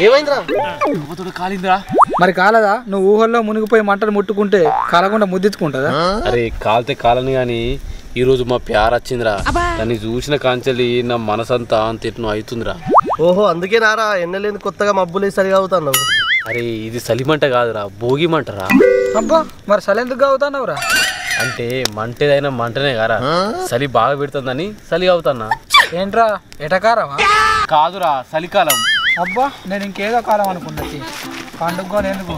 ఏమైందిరా యువతుడు కాలిందిరా మరి కాలదా నువ్వు ఊహల్లో మునిగిపోయి మంటలు ముట్టుకుంటే కాలకుండా ముద్దెత్తుకుంటుందా అరే కాలితే కాలని గాని ఈ రోజు మా ప్యార్ వచ్చిందిరా దాన్ని చూసిన కాంచెలి నా మనసంతా అంతెట్ను అవుతుందిరా ఓహో అందుకే నారా ఎన్నెలేని కొత్తగా మబ్బులు వేసి సరిగా అవుతున్నావు అరే ఇది సలిమంట కాదురా భోగి మంటరా అబ్బా మరి సలెందుకు అవుతానవురా అంటే మంటేదైనా మంటనే కారా చలి బాగా పెడుతుందని చలి అవుతానా ఏంట్రా ఎటకారమా కాదురా చలికాలం అబ్బా నేను ఇంకేదో కాలం అనుకున్నా తీ. పండుగ ఎందుకు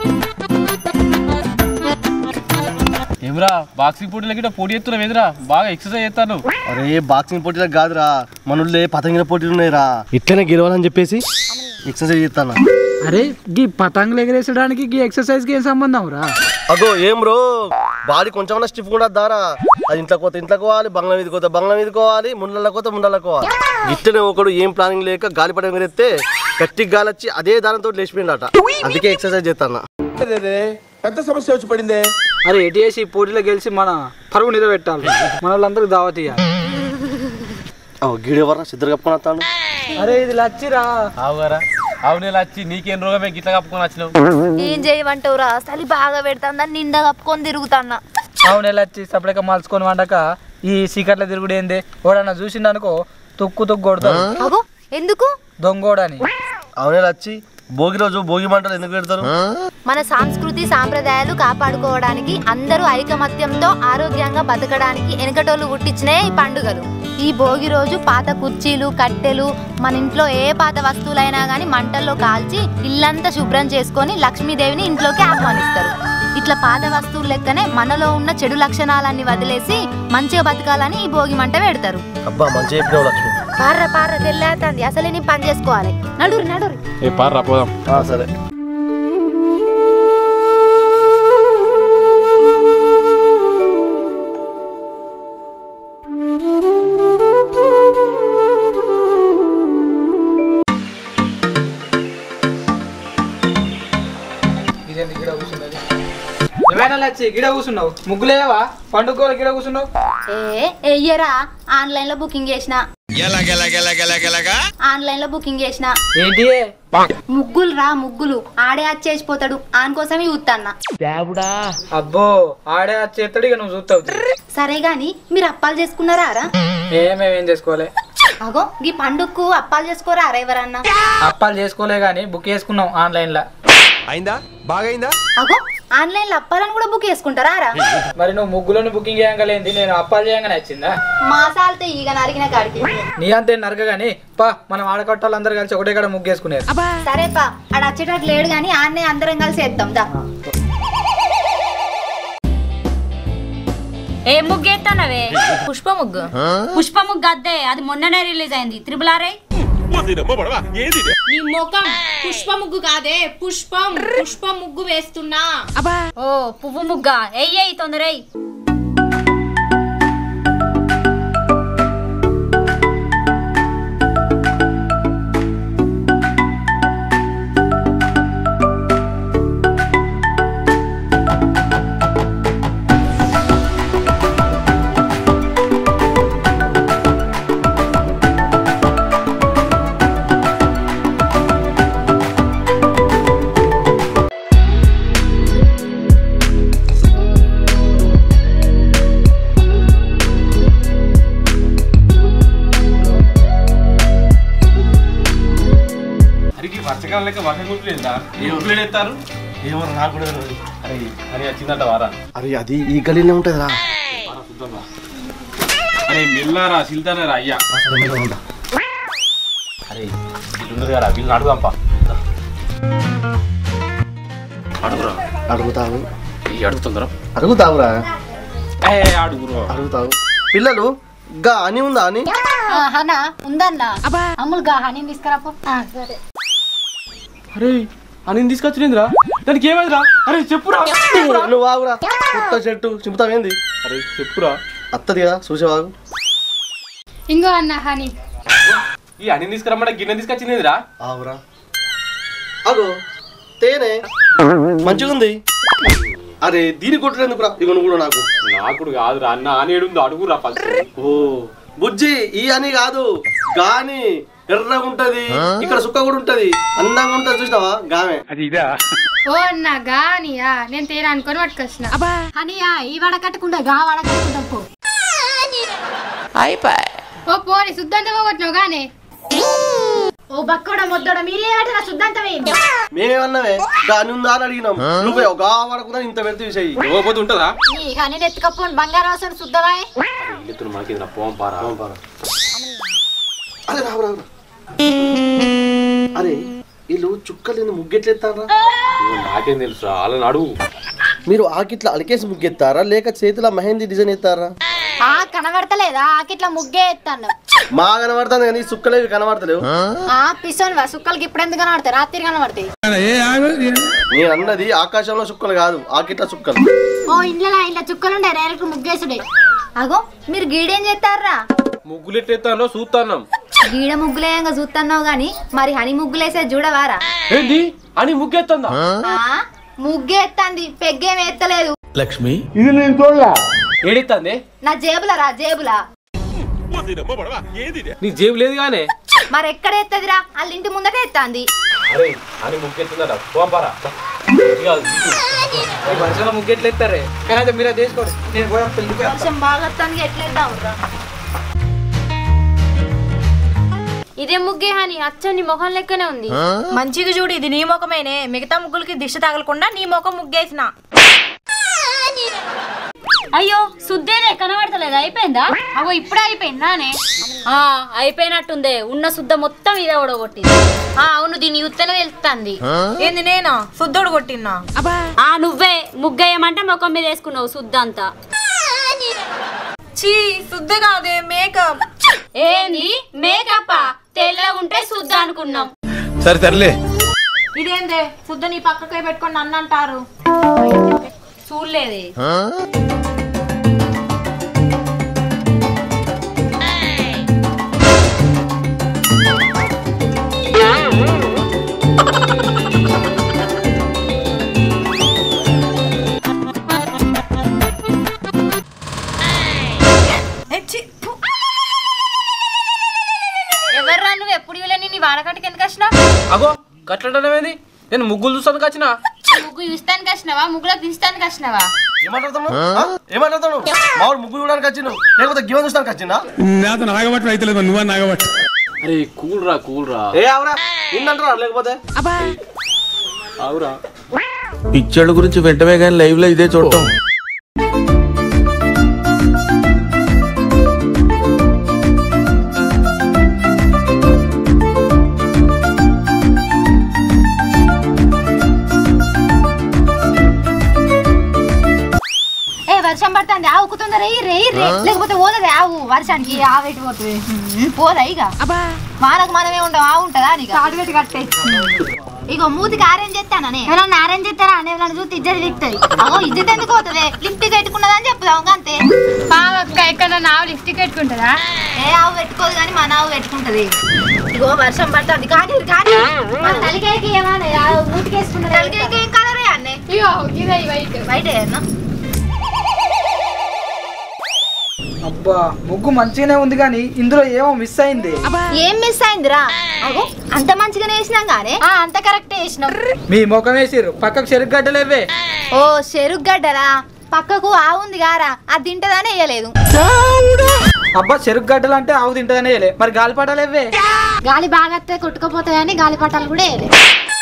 ఏమరా బాక్సింగ్ పోటీలకి గిట్ట పోటీ చేస్తున్నావు ఏందిరా బాగా ఎక్సర్సైజ్ చేస్తాను అరే బాక్సింగ్ పోటీలకు కాదురా మనుళ్ళే పతంగిల పోటీలు ఉన్నాయిరా ఇట్లనే గెలవాలని చెప్పేసి ఎక్సర్సైజ్ చేస్తాను అరే గీ పతంగులు ఎగరేసడానికి గీ ఎక్సర్సైజ్ కి ఏం సంబంధం రా అగో ఏం బ్రో బాడీ కొంచెం స్టిఫ్ కూడా దారా అది ఇంట్లో కోత ఇంట్లోకి పోవాలి బంగ్లా మీద కోత బంగ్లా మీద కోవాలి ముండల కోత ముండల కోవాలి ఇట్లనే ఒకడు ఏం ప్లానింగ్ లేక గాలిపటం ఎగిరెత్తే గట్టి గాలి వచ్చి అదే దానితో లేచిపోయిందట అందుకే ఎక్సర్సైజ్ చేస్తాను పెద్ద సమస్య వచ్చి పడిందే అరే ఎటు చేసి పోటీలో గెలిచి మన పరువు నిలబెట్టాలి మన వాళ్ళందరికి దావత్ ఇయ్యాలి గీడు ఎవరా సిద్ధరు కప్పుకొని వస్తాను అరే ఇది లచ్చిరా అవుగారా అవునే వచ్చి నీకేం రోగమే గిట్ల కప్పుకొని వచ్చినావు ఏం చేయమంటావురా చలి బాగా పెడుతుందని నిండా కప్పుకొని తిరుగుతాన్నా అవునే లచ్చి సపరేట్గా మలుచుకొని వండక ఈ సీకట్ల తిరుగుడు ఏంది ఓడన్నా చూసిండనుకో తుక్కు తుక్కు కొడతాడు అగో ఎందుకు దొంగోడని అవునే వచ్చి భోగి రోజు భోగి మంటలు ఎందుకు పెడతారు మన సంస్కృతి సాంప్రదాయాలు కాపాడుకోవడానికి అందరూ ఐకమత్యంతో ఆరోగ్యంగా బతకడానికి వెనకటోళ్ళు పుట్టించినే ఈ పండుగలు ఈ భోగి రోజు పాత కుర్చీలు కట్టెలు మన ఇంట్లో ఏ పాత వస్తువులైనా కానీ మంటల్లో కాల్చి ఇల్లంతా శుభ్రం చేసుకొని లక్ష్మీదేవిని ఇంట్లోకి ఆహ్వానిస్తారు ఇట్లా పాత వస్తువులు లెక్కనే మనలో ఉన్న చెడు లక్షణాలన్నీ వదిలేసి మంచిగా బతకాలని ఈ భోగి మంట పెడతారు అబ్బా మంచి చెప్పినావు లక్ష్మి పార్ర పార్ర తెల్లేస్తుంది అసలే నీ పని చేసుకోవాలి నడురు నడురు ఏ పార్రా పోదాం ఆ, సరే ఇదేంది గిడ కూర్చున్నది ఏమైనా లచ్చి గిడ కూర్చున్నావు ముగ్గులేవా పండుగ గిడ కూర్చున్నావు ఏ ఎయ్యరా ఆన్లైన్ లో బుకింగ్ చేసిన ఆన్లైన్ లో బుకింగ్ చేసిన ఏంటి ముగ్గులు రా ముగ్గులు ఆడే వచ్చేసిపోతాడు ఆన్ కోసమే చూస్తాన్న అబ్బో ఆడే ఆ చేస్తాడు ఇక నువ్వు చూస్తావు సరే గాని మీరు అప్పాలు చేసుకున్నారా రా ఏమేమేం చేసుకోలే అగో ఈ పండుగకు అప్పాలు చేసుకోరా రా ఎవరన్నా అప్పాలు చేసుకోలే కానీ బుక్ చేసుకున్నాం ఆన్లైన్ లో అయిందా బాగైందా అగో ఆన్లైన్ లో అప్పాలను కూడా బుక్ చేసుకుంటారా రా మరి నువ్వు ముగ్గులను బుకింగ్ చేయగలేంది నేను అప్పాలు చేయగానే వచ్చిందా మాసాలతో ఈగ నరికిన కాడికి నీ అంతే నరక కానీ పా మనం ఆడకట్టాలందరూ కలిసి ఒకటే కాడ ముగ్గేసుకునేది సరే పా ఆడ వచ్చేటట్టు లేడు గాని ఆన్నే అందరం కలిసి వేద్దాం దా ఏ ముగ్గు ఎత్తానవే పుష్ప ముగ్గు పుష్ప ముగ్గు అద్దే అది మొన్ననే రిలీజ్ అయింది త్రిబుల్ ఆర్ నీ ముఖం పుష్ప ముగ్గు కాదే పుష్పం పుష్ప ముగ్గు వేస్తున్నా ఓ పువ్వు ముగ్గ ఎయ్యి తొందర అరికి వర్షకాలం లెక్క వర్షం కుట్లేదా ఏ ముగ్గులు ఎత్తారు ఏమో నాకు కూడా తెలియదు. అరే అని వచ్చిందంట వారా అరే అది ఈ గలీనే ఉంటుందిరా అరే మిల్లారా సిల్తానారా అయ్యా అరే వీళ్ళు కదా వీళ్ళని అడుగుదాంపా అడుగురా అడుగుతావు ఈ అడుగుతుందరా అడుగుతావురా ఏ అడుగురు అడుగుతావు పిల్లలు గా అని ఉందా అని హనా ఉందన్నా అమ్ములు గా హనీ తీసుకురాపో సరే అరే అని తీసుకొచ్చినేంద్రా దానికి ఏమైందిరా అరే చెప్పురా నువ్వు ఆగురా కొత్త చెట్టు చింపుతావేంది అరే చెప్పురా అత్తది కదా చూసేవాగు ఇంకో అన్న హనీ ఈ అని తీసుకురమ్మంటే గిన్నె తీసుకొచ్చినేదిరా ఆవురా అగో తేనె మంచిగుంది అరే దీని కొట్టలేందుకురా ఇగో నువ్వు కూడా నాకు నాకుడు కాదురా అన్న అని ఏడుందో అడుగురా ఫస్ట్ ఓ బుజ్జి ఈ అని కాదు గాని ఎర్రగా ఉంటది ఇక్కడ సుక్క కూడా ఉంటది అందంగా ఉంటది చూసినావా గామె ఓ నా గానియా నేను తేరా అనుకొని పట్టుకొచ్చిన అనియా ఈ వడ కట్టకుండా గా వడ కట్టుకుంటాం పో ఓ పోని శుద్ధంత పోగొట్టినావు గానే ఓ బక్కోడ మొద్దోడ మీరే ఆటరా శుద్ధాంతమే మేమేమన్నావే దాని ఉందా అని అడిగినాం నువ్వే గా వాడకుండా ఇంత పెడితే విషయం ఇవ్వకపోతే ఉంటుందా నీ కానీ ఎత్తుకపోను బంగారం అవసరం శుద్ధమా ఎత్తున మనకి నా పోం పారా అరే రావు రావు అరే వీళ్ళు చుక్కలేని ముగ్గెట్లెత్తారా ఇగో నాకేం తెలుసు వాళ్ళని అడుగు మీరు ఆకిట్లా అలికేసి ముగ్గెత్తారా లేక చేతిలో మెహందీ డిజైన్ ఎత్తారా ఆ కనబడతలేదా ఆకిట్లా ముగ్గే ఎత్తాను మా కనబడుతుంది కానీ సుక్కలేవి కనబడతలేవు ఆ పిసోని వా సుక్కలకి ఇప్పుడు ఎందుకు కనబడతాయి రాత్రి కనబడతాయి నేను అన్నది ఆకాశంలో సుక్కలు కాదు ఆకిట్ల సుక్కలు ఓ ఇంట్లో ఇంట్లో చుక్కలుండే డైరెక్ట్ ముగ్గేసుడే అగో మీరు గీడేం చేస్తారా ముగ్గులు ఎట్టేస్తానో చూస్తాన్నాం గీడ ముగ్గులేయంగా చూస్తున్నావు గాని మరి హని ముగ్గులేసే చూడవారా ఏంది అని ముగ్గెత్తుందా ఆ, ముగ్గే ఎత్తంది పెగ్గేం ఎత్తలేదు ఏడిస్తుంది నా జేబుల రా జేబులా నీ జేబు లేదు గానే మరి ఎక్కడ ఎత్తదిరా వాళ్ళ ఇంటి ముందట ఎత్తాంది అరే అని ముగ్గెత్తుందట పోం పారా ఈ వర్షంలో ముగ్గెట్లు ఎత్తారే కానీ అయితే మీరే చేసుకోండి నేను పోయా పెళ్ళికి వర్షం బాగా వస్తానికి ఎట్లేద్దాం రా ఇదే ముగ్గే హాని అచ్చం నీ ముఖం లెక్కనే ఉంది మంచిగా చూడు ఇది నీ ముఖమేనే మిగతా ముగ్గులకి దిష్టి తగలకుండా నీ ముఖం ముగ్గేసిన అయ్యో శుద్ధేనే కనబడతలేదు అయిపోయిందా అగో ఇప్పుడే అయిపోయిందానే ఆ అయిపోయినట్టుందే ఉన్న శుద్ధ మొత్తం ఇదే ఓడగొట్టింది ఆ అవును దీని ఉత్తనే తెలుస్తుంది ఏంది నేనా శుద్ధుడు కొట్టినా ఆ నువ్వే ముగ్గేయమంటే ముఖం మీద వేసుకున్నావు శుద్ధ అంతా చీ శుద్ధ కాదే మేకప్ ఏంది మేకప్ తెల్లగా ఉంటే శుద్ధ అనుకున్నాం సరే తరలే ఇదేందే శుద్ధ నీ పక్కకే పెట్టుకొని నన్ను అంటారు చూడలేదే ఏ, ఛీ, ఫు. ఎవర్రా నువ్వు ఎప్పుడు ఇవ్వలేని నీ వాడకట్టుకి ఎందుకు వచ్చినావు అగో కట్టడమేంది నేను ముగ్గులు చూస్తానికి వచ్చిన ముగ్గు చూస్తానికి వచ్చినావా ముగ్గులకు తీస్తానికి వచ్చినావా ఏమాట్లాడుతున్నావు ఆ? ఏమాట్లాడుతున్నావు మావాడు ముగ్గు చూడడానికి వచ్చిండు లేకపోతే గివెన్ చూడడానికి వచ్చిందా నాతో నాగబట్టు అయితే నువ్వా నాగబట్టు అరే కూల్ రా కూల్ రా ఏ ఆవురా నిన్నంటారా లేకపోతే అవురా పిచ్చోళ్ళ గురించి వెంటనే కానీ లైవ్ లో ఇదే చూడటం ఏ వర్షం పడుతుంది ఆవు కుతుందా రేయి రేయి రే లేకపోతే పోతుంది ఆవు వర్షానికి ఆవు ఎటు పోతుంది ఉమ్, పోదా ఇక మనకు మనమే ఉంటాం ఆవు ఉంటుందా నీకు తాడుగట్టి కట్టే ఇగో మూతికి ఆరెంజ్ చేస్తాననే ఎవరన్నా ఆరెంజ్ చేస్తారా అని ఎవరన్నా చూస్తే ఇద్దరు దిగుతుంది అగో ఇజ్జత్ ఎందుకు పోతుంది లిప్టిక్ పెట్టుకున్నదని చెప్తాం అంతే పావక్క ఎక్కడ నావు లిప్స్టిక్ పెట్టుకుంటుందా ఏ ఆవు పెట్టుకోదు కానీ మన ఆవు పెట్టుకుంటది ఇగో వర్షం పడుతుంది కానీ కానీ మన తలికాయకి ఏమన్నా మూతికేసుకున్నది తలకాయకి ఏం కలరే అన్నే అయ్యో ఇదే వైట్ బయట ఏనా? అబ్బా ముగ్గు మంచిగానే ఉంది కానీ ఇందులో ఏమో మిస్ అయింది ఏం మిస్ అయిందిరా అగో అంత మంచిగానే వేసినాం గానే ఆ, అంత కరెక్ట్ వేసినాం మీ ముఖం వేసిర్రు పక్కకు చెరుకు గడ్డలేవే ఓ చెరుగ్గడ్డరా పక్కకు ఆవు ఉంది గారా అది తింటదానే వేయలేదు అబ్బా చెరుకు గడ్డలు అంటే ఆవు తింటదనే వేయలే. మరి గాలిపటాలు ఇవ్వే గాలి బాగా వస్తే కొట్టుకుపోతాయని గాలి పట్టాలు కూడా వేయలేదు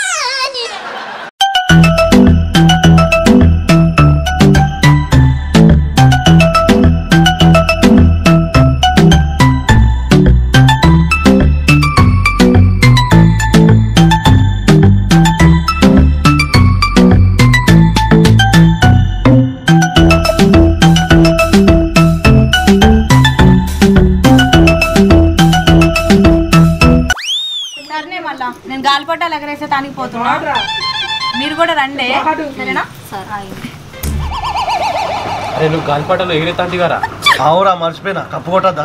సరేనే మళ్ళా నేను గాలిపటాలు ఎగరేసే తానికి పోతున్నా మీరు కూడా రండి సరేనా అరే నువ్వు గాలిపటాలు ఎగిరేతాంటి గారా ఆవురా మర్చిపోయినా కప్పు కొట్టద్దా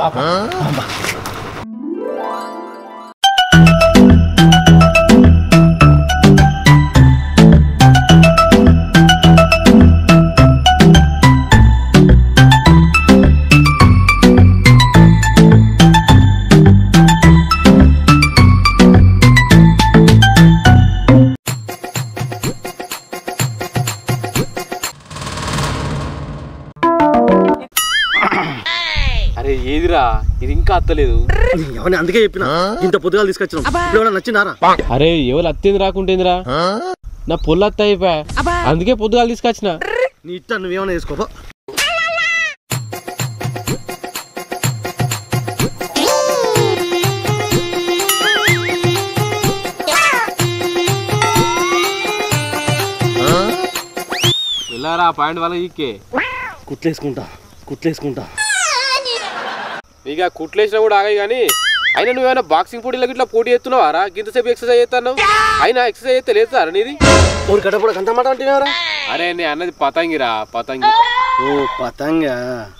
ఏందిరా ఇది ఇంకా అత్తలేదు ఎవరిని అందుకే చెప్పిన ఇంత పొద్దుగా తీసుకొచ్చినాం ఇప్పుడు ఏమైనా నచ్చినారా అరే ఎవరు అత్తేంది రాకుంటేందిరా నా పొల్ల అత్త అయిపోయా అందుకే పొద్దుగాలు తీసుకొచ్చిన నీ ఇట్ట నువ్వేమైనా చేసుకోపో వెళ్ళారా పాయింట్ వాళ్ళ ఈకే కుట్లేసుకుంటా కుట్లేసుకుంటా ఇక కుట్లేసినా కూడా ఆగాయి కానీ అయినా నువ్వేమైనా బాక్సింగ్ పోటీలకు ఇట్లా పోటీ చేస్తున్నావారా గింతసేపు ఎక్సర్సైజ్ చేస్తాను అయినా ఎక్సర్సైజ్ చేస్తే లేస్తారా నీది ఊరి కట్ట కూడా గంట మాట అంటున్నారా అరే నే అన్నది పతంగిరా పతంగి ఓ పతంగా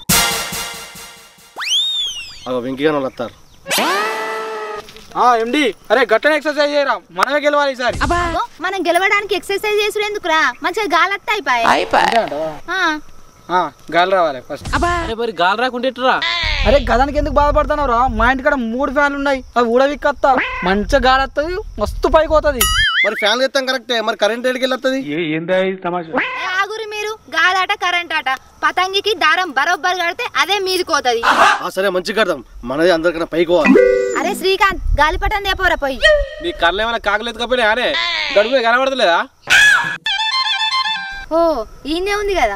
అగో వెంకయ్య వాళ్ళు వస్తారు ఎండి అరే గట్టనే ఎక్సర్సైజ్ చేయరా మనమే గెలవాలి ఈసారి అగో, మనం గెలవడానికి ఎక్సర్సైజ్ చేసుడు ఎందుకురా మంచిగా గాలత్త అయిపోయి ఆ, గాలి రావాలి ఫస్ట్ అరే మరి గాలి రాకుంటే ఎట్టురా అరే గదానికి ఎందుకు బాధపడుతున్నావు రా మా ఇంటికాడ మూడు ఫ్యాన్లు ఉన్నాయి అవి ఊడవిక్కత్తా మంచిగా గాలి వస్తుంది మస్తు పైకి పోతుంది మరి ఫ్యాన్ తెస్తాం కరెక్టే మరి కరెంట్ ఎడికి వెళ్ళొస్తుంది ఆగురి మీరు గాలాట కరెంట్ ఆట పతంగికి దారం బరోబ్బర్ కడితే అదే మీది కోతది ఆ సరే మంచి కడదాం మనది అందరికన్నా పైకి పోవాలి అరే శ్రీకాంత్ గాలిపటం దేపోరా పోయి నీ కళ్ళు ఏమైనా కాకలేదుకపోయినా అనే గడుపు కనబడతలేదా ఓ ఈయనే ఉంది కదా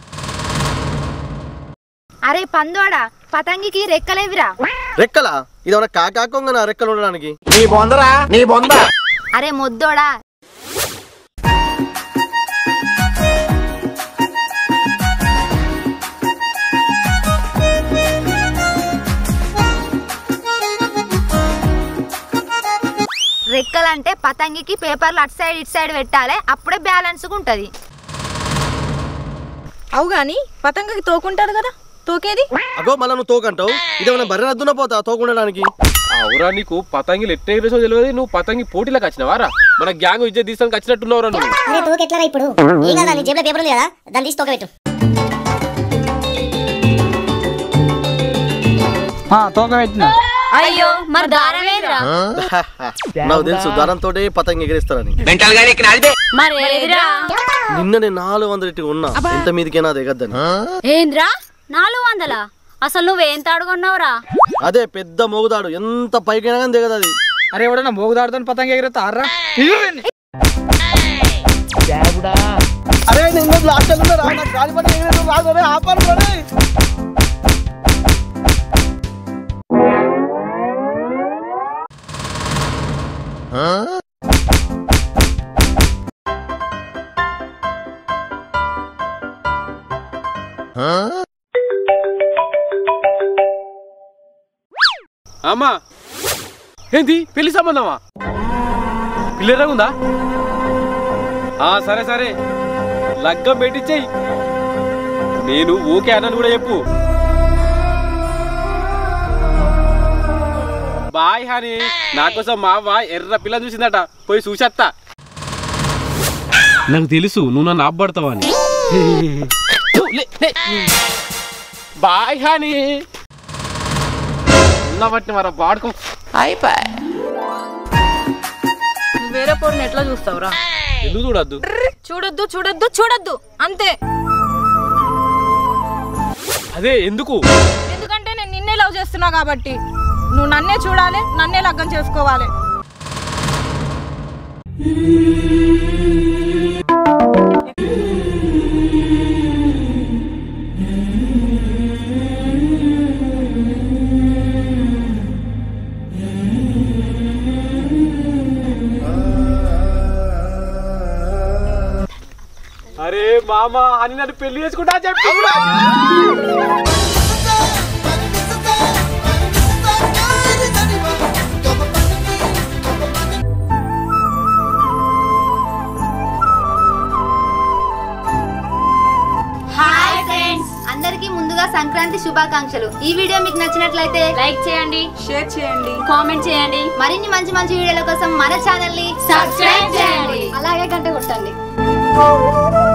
అరే పందోడా పతంగికి రెక్కలేవిరా రెక్కలా ఇది ఏమన్నా కాకాకొంగనా రెక్కలు ఉండడానికి అరే మొద్దోడా రెక్కలంటే పతంగికి పేపర్లు అటు సైడ్ ఇటు సైడ్ పెట్టాలి అప్పుడే బ్యాలెన్స్ ఉంటది అవు గాని పతంగకి తోకుంటారు కదా తోకేది అగో మళ్ళీ నువ్వు తోకంటావు ఇదేమన్నా బర్రె రద్దున పోతా తోకుండడానికి అవురా నీకు పతంగిలు ఎట్ట ఎగిరేసో తెలియదు నువ్వు పతంగి పోటీలకు వచ్చినవారా మన గ్యాంగ్ విద్య తీసానికి వచ్చినట్టున్నావురా నువ్వు అరే తోక ఎట్లా ఇప్పుడు ఏం కదా నీ జేబులో పేపర్ ఉంది కదా దాన్ని తీసి తోక పెట్టు ఆ, తోక పెట్టిన అయ్యో మరి దారమేదిరా నాకు తెలుసు దారంతో పతంగి ఎగిరిస్తారని మరి ఏదిరా నిన్న నేను నాలుగు వందల ఇటు ఉన్నా ఎంత మీదికైనా అది ఎగద్దని ఏంద్రా నాలుగు వందలా అసలు నువ్వేం తాడుకున్నావురా అదే పెద్ద మోగుదాడు ఎంత పైకైనా కానీ దిగదు అది అరే ఎవడన్నా మోగుదాడుతో పతంగ ఎగిరేస్తా అర్రా అరే నేను లాస్ట్ గాలిపటం ఎగిరేది రాదు రే, ఆపాలి రే. అమ్మా ఏంది పెళ్లి సంబంధమా పిల్లరా ఉందా ఆ సరే సరే లగ్గం పెట్టించేయి నేను ఓకే అన్నని కూడా చెప్పు బాయ్ హని నా కోసం మా అవ్వ ఎర్ర పిల్ల చూసిందట పోయి చూసేత్తా నాకు తెలుసు నువ్వు నన్ను ఆబ్బడతావా అని బాయ్ హని ఉన్నవట్ని మర వాడుకో నువ్వు వేరే పోరుని ఎట్లా చూస్తావురా ఎందుకు చూడద్దు చూడొద్దు చూడొద్దు చూడొద్దు అంతే అదే ఎందుకు ఎందుకంటే నేను నిన్నే లవ్ చేస్తున్నా కాబట్టి నువ్వు నన్నే చూడాలి నన్నే లగ్గం చేసుకోవాలి అరే మామ అని నన్ను పెళ్లి చేసుకుంటా చెప్పి హాయ్ ఫ్రెండ్స్ అందరికీ ముందుగా సంక్రాంతి శుభాకాంక్షలు ఈ వీడియో మీకు నచ్చినట్లయితే లైక్ చేయండి షేర్ చేయండి కామెంట్ చేయండి మరిన్ని మంచి మంచి వీడియోల కోసం మన ఛానల్ ని సబ్స్క్రైబ్ చేయండి అలాగే గంట కొట్టండి